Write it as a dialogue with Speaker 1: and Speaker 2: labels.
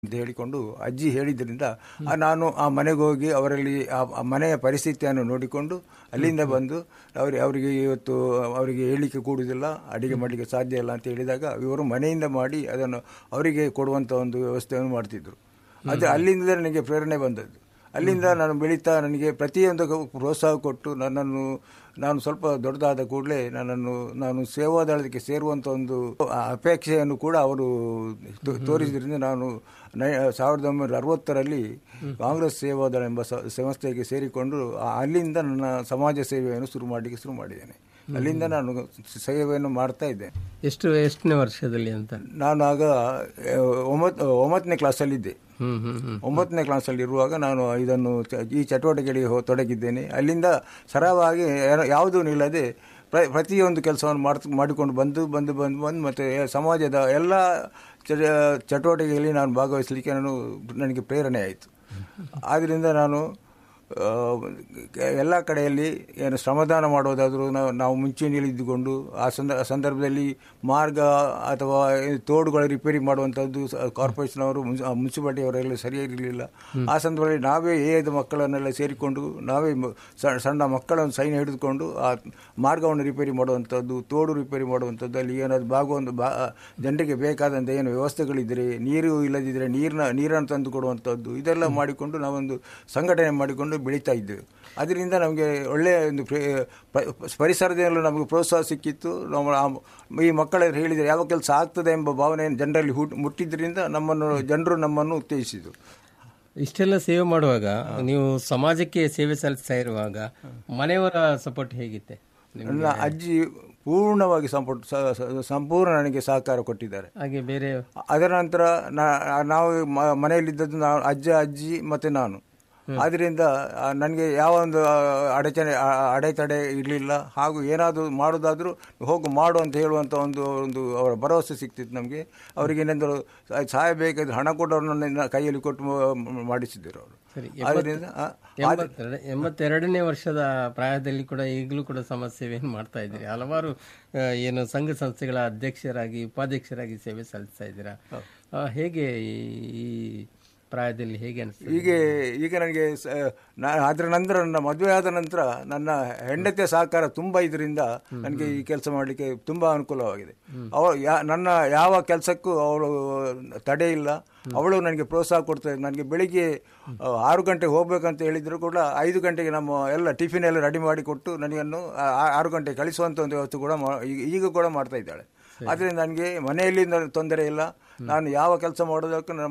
Speaker 1: ಅಂತ ಹೇಳಿಕೊಂಡು ಅಜ್ಜಿ ಹೇಳಿದ್ರಿಂದ ಆ ನಾನು ಆ ಮನೆಗೆ ಹೋಗಿ ಅವರಲ್ಲಿ ಆ ಆ ಮನೆಯ ಪರಿಸ್ಥಿತಿಯನ್ನು ನೋಡಿಕೊಂಡು ಅಲ್ಲಿಂದ ಬಂದು ಅವ್ರಿ ಅವರಿಗೆ ಇವತ್ತು ಅವರಿಗೆ ಹೇಳಲಿಕ್ಕೆ ಕೂಡುವುದಿಲ್ಲ ಅಡಿಗೆ ಮಾಡಲಿಕ್ಕೆ ಸಾಧ್ಯ ಇಲ್ಲ ಅಂತ ಹೇಳಿದಾಗ ಇವರು ಮನೆಯಿಂದ ಮಾಡಿ ಅದನ್ನು ಅವರಿಗೆ ಕೊಡುವಂಥ ಒಂದು ವ್ಯವಸ್ಥೆಯನ್ನು ಮಾಡ್ತಿದ್ರು ಅದು ಅಲ್ಲಿಂದ ನನಗೆ ಪ್ರೇರಣೆ ಬಂದದ್ದು ಅಲ್ಲಿಂದ ನಾನು ಬೆಳೀತಾ ನನಗೆ ಪ್ರತಿಯೊಂದು ಪ್ರೋತ್ಸಾಹ ಕೊಟ್ಟು ನನ್ನನ್ನು ನಾನು ಸ್ವಲ್ಪ ದೊಡ್ಡದಾದ ಕೂಡಲೇ ನನ್ನನ್ನು ನಾನು ಸೇವಾದಳಕ್ಕೆ ಸೇರುವಂಥ ಒಂದು ಅಪೇಕ್ಷೆಯನ್ನು ಕೂಡ ಅವರು ತೋ- ತೋರಿಸಿದ್ರಿಂದ ನಾನು ನೈ ಸಾವಿರದ ಒಂಬೈನೂರ ಅರವತ್ತರಲ್ಲಿ ಕಾಂಗ್ರೆಸ್ ಸೇವಾದಳ ಎಂಬ ಸ- ಸಂಸ್ಥೆಗೆ ಸೇರಿಕೊಂಡು ಆ- ಅಲ್ಲಿಂದ ನನ್ನ ಸಮಾಜ ಸೇವೆಯನ್ನು ಶುರು ಮಾಡಲಿಕ್ಕೆ ಶುರು ಮಾಡಿದ್ದೇನೆ ಅಲ್ಲಿಂದ ನಾನು ಸೇವೆಯನ್ನು ಮಾಡ್ತಾ ಇದ್ದೇನೆ
Speaker 2: ಎಷ್ಟು ಎಷ್ಟನೇ ವರ್ಷದಲ್ಲಿ ಅಂತ
Speaker 1: ನಾನು ಆಗ ಆ, ಒಂಬತ್ತು ಒಂಬತ್ತನೇ ಕ್ಲಾಸಲ್ಲಿದ್ದೆ
Speaker 2: ಹ್ಮ್ ಹ್ಮ್ ಹ್ಮ್
Speaker 1: ಒಂಬತ್ತನೇ ಕ್ಲಾಸಲ್ಲಿ ಇರುವಾಗ ನಾನು ಇದನ್ನು ಚ- ಈ ಚಟುವಟಿಕೆಗಳಿಗೆ ಹೋ- ತೊಡಗಿದ್ದೇನೆ ಅಲ್ಲಿಂದ ಸರಳವಾಗಿ ಯಾರ- ಯಾವುದೂ ನಿಲ್ಲದೆ ಪ್ರ ಪ್ರತಿಯೊಂದು ಕೆಲಸವನ್ನು ಮಾಡ್ ಮಾಡಿಕೊಂಡು ಬಂದು ಬಂದು ಬಂದು ಬಂದು ಮತ್ತು ಸಮಾಜದ ಎಲ್ಲ ಚ- ಚಟುವಟಿಕೆಯಲ್ಲಿ ನಾನು ಭಾಗವಹಿಸಲಿಕ್ಕೆ ನಾನು ನನಗೆ ಪ್ರೇರಣೆ ಆಯಿತು ಆದ್ದರಿಂದ ನಾನು ಆ, ಎಲ್ಲ ಕಡೆಯಲ್ಲಿ ಏನು ಶ್ರಮದಾನ ಮಾಡೋದಾದರೂ ನಾವು ನಾವು ಮುಂಚೂಣಿಯಲ್ಲಿ ಇದ್ದುಕೊಂಡು ಆ ಸಂದ ಸಂದರ್ಭದಲ್ಲಿ ಮಾರ್ಗ ಅಥವಾ ಈ ತೋಡುಗಳ ರಿಪೇರಿ ಮಾಡುವಂಥದ್ದು ಸ- ಕಾರ್ಪೊರೇಷನ್ ಅವರು ಮುನ್ಸಿಪಾಲಿಟಿ ಅವರೆಲ್ಲ ಸರಿಯಾಗಿರಲಿಲ್ಲ ಆ ಸಂದರ್ಭದಲ್ಲಿ ನಾವೇ ಏದ ಮಕ್ಕಳನ್ನೆಲ್ಲ ಸೇರಿಕೊಂಡು ನಾವೇ ಮ- ಸ- ಸಣ್ಣ ಮಕ್ಕಳನ್ನು ಸೈನ್ ಹಿಡಿದುಕೊಂಡು ಆ ಮಾರ್ಗವನ್ನು ರಿಪೇರಿ ಮಾಡುವಂಥದ್ದು ತೋಡು ರಿಪೇರಿ ಮಾಡುವಂಥದ್ದು ಅಲ್ಲಿ ಏನಾದ್ರು ಭಾಗವೊಂದು ಬಾ ಜನರಿಗೆ ಬೇಕಾದಂಥ ಏನು ವ್ಯವಸ್ಥೆಗಳಿದ್ದರೆ ನೀರು ಇಲ್ಲದಿದ್ದರೆ ನೀರಿನ ನೀರನ್ನು ತಂದು ಕೊಡುವಂಥದ್ದು ಇದೆಲ್ಲ ಮಾಡಿಕೊಂಡು ನಾವೊಂದು ಸಂಘಟನೆ ಮಾಡಿಕೊಂಡು ಬೆಳೀತಾ ಇದ್ದೇವೆ ಅದರಿಂದ ನಮಗೆ ಒಳ್ಳೆಯ ಒಂದು ಪ್ರೇ- ಪ- ಪರಿಸರದಿಂದಲೂ ನಮಗೆ ಪ್ರೋತ್ಸಾಹ ಸಿಕ್ಕಿತ್ತು ನಾವು ಆ- ಈ ಮಕ್ಕಳ ಹೇಳಿದರೆ ಯಾವ ಕೆಲಸ ಆಗ್ತದೆ ಎಂಬ ಭಾವನೆಯನ್ನು ಜನರಲ್ಲಿ ಹುಟ್ ಮುಟ್ಟಿದ್ರಿಂದ ನಮ್ಮನ್ನು ಜನರು ನಮ್ಮನ್ನು ಉತ್ತೇಜಿಸಿದರು
Speaker 2: ಇಷ್ಟೆಲ್ಲ ಸೇವೆ ಮಾಡುವಾಗ ನೀವು ಸಮಾಜಕ್ಕೆ ಸೇವೆ ಸಲ್ಲಿಸ್ತಾ ಇರುವಾಗ ಮನೆಯವರ ಸಪೋರ್ಟ್ ಹೇಗಿತ್ತೆ ನಿಮ್ಗೆ?
Speaker 1: ನನ್ನ ಅಜ್ಜಿ ಪೂರ್ಣವಾಗಿ ಸಂಪೂರ್ಣ ಸ- ಸ- ಸಂಪೂರ್ಣ ನನಗೆ ಸಹಕಾರ ಕೊಟ್ಟಿದ್ದಾರೆ
Speaker 2: ಹಾಗೆ ಬೇರೆ
Speaker 1: ಅದರ ನಂತರ ನಾ- ನಾವು ಮ- ಮನೆಯಲ್ಲಿದ್ದದ್ದು ನಾವು ಅಜ್ಜ ಅಜ್ಜಿ ಮತ್ತು ನಾನು ಆದ್ದರಿಂದ ನನಗೆ ಯಾವ ಒಂದು ಆ, ಅಡಚಣೆ ಆ, ಅಡೆತಡೆ ಇರಲಿಲ್ಲ ಹಾಗೂ ಏನಾದರೂ ಮಾಡೋದಾದರೂ ಹೋಗು ಮಾಡು ಅಂತ ಹೇಳುವಂಥ ಒಂದು ಒಂದು ಅವರ ಭರವಸೆ ಸಿಗ್ತಿತ್ತು ನಮಗೆ ಅವರಿಗೆ ಏನೆಂದರೂ ಸಾಯಬೇಕಾದ ಹಣ ಕೂಡ ನನ್ನ ಕೈಯಲ್ಲಿ ಕೊಟ್ಟು ಮ- ಮಾಡಿಸಿದ್ದರು ಅವರು
Speaker 2: ಸರಿ
Speaker 1: ಆದ್ದರಿಂದ ಆ,
Speaker 2: ಎಂಬತ್ತೆರಡು ಎಂಬತ್ತೆರಡನೇ ವರ್ಷದ ಪ್ರಾಯದಲ್ಲಿ ಕೂಡ ಈಗಲೂ ಕೂಡ ಸಮಾಜ ಸೇವೆಯನ್ನು ಮಾಡ್ತಾ ಇದ್ದೀರಿ ಹಲವಾರು ಆ, ಏನು ಸಂಘ ಸಂಸ್ಥೆಗಳ ಅಧ್ಯಕ್ಷರಾಗಿ ಉಪಾಧ್ಯಕ್ಷರಾಗಿ ಸೇವೆ ಸಲ್ಲಿಸ್ತಾ ಇದ್ದೀರಾ ಆ, ಹೇಗೆ ಈ- ಈ ಪ್ರಾಯದಲ್ಲಿ ಹೇಗೆ ಅನಿಸ್ತದೆ
Speaker 1: ಹೀಗೆ ಈಗ ನನಗೆ ಸ- ನಾ- ಅದರ ನಂತರ ನನ್ನ ಮದುವೆ ಆದ ನಂತರ ನನ್ನ ಹೆಂಡತಿಯ ಸಹಕಾರ ತುಂಬ ಇದರಿಂದ ನನಗೆ ಈ ಕೆಲಸ ಮಾಡಲಿಕ್ಕೆ ತುಂಬ ಅನುಕೂಲವಾಗಿದೆ ಅವಳು ಯಾ ನನ್ನ ಯಾವ ಕೆಲಸಕ್ಕೂ ಅವಳು ತಡೆ ಇಲ್ಲ ಅವಳು ನನಗೆ ಪ್ರೋತ್ಸಾಹ ಕೊಡ್ತಾ ನನಗೆ ಬೆಳಿಗ್ಗೆ ಆ, ಆರು ಗಂಟೆಗೆ ಹೋಗ್ಬೇಕಂತ ಹೇಳಿದ್ರು ಕೂಡ ಐದು ಗಂಟೆಗೆ ನಮ್ಮ ಎಲ್ಲ ಟಿಫಿನ್ ಎಲ್ಲ ರೆಡಿ ಮಾಡಿ ಕೊಟ್ಟು ನನಗನ್ನು ಆ- ಆ- ಆರು ಗಂಟೆಗೆ ಕಳಿಸುವಂಥ ಒಂದು ವ್ಯವಸ್ಥೆ ಕೂಡ ಮಾ- ಈಗ- ಈಗ ಕೂಡ ಮಾಡ್ತಾ ಇದ್ದಾಳೆ ಆದ್ದರಿಂದ ನನಗೆ ಮನೆಯಲ್ಲಿ ತೊಂದರೆ ಇಲ್ಲ ನಾನು ಯಾವ ಕೆಲಸ ಮಾಡೋದಕ್ಕೂ ನಮ್ಮ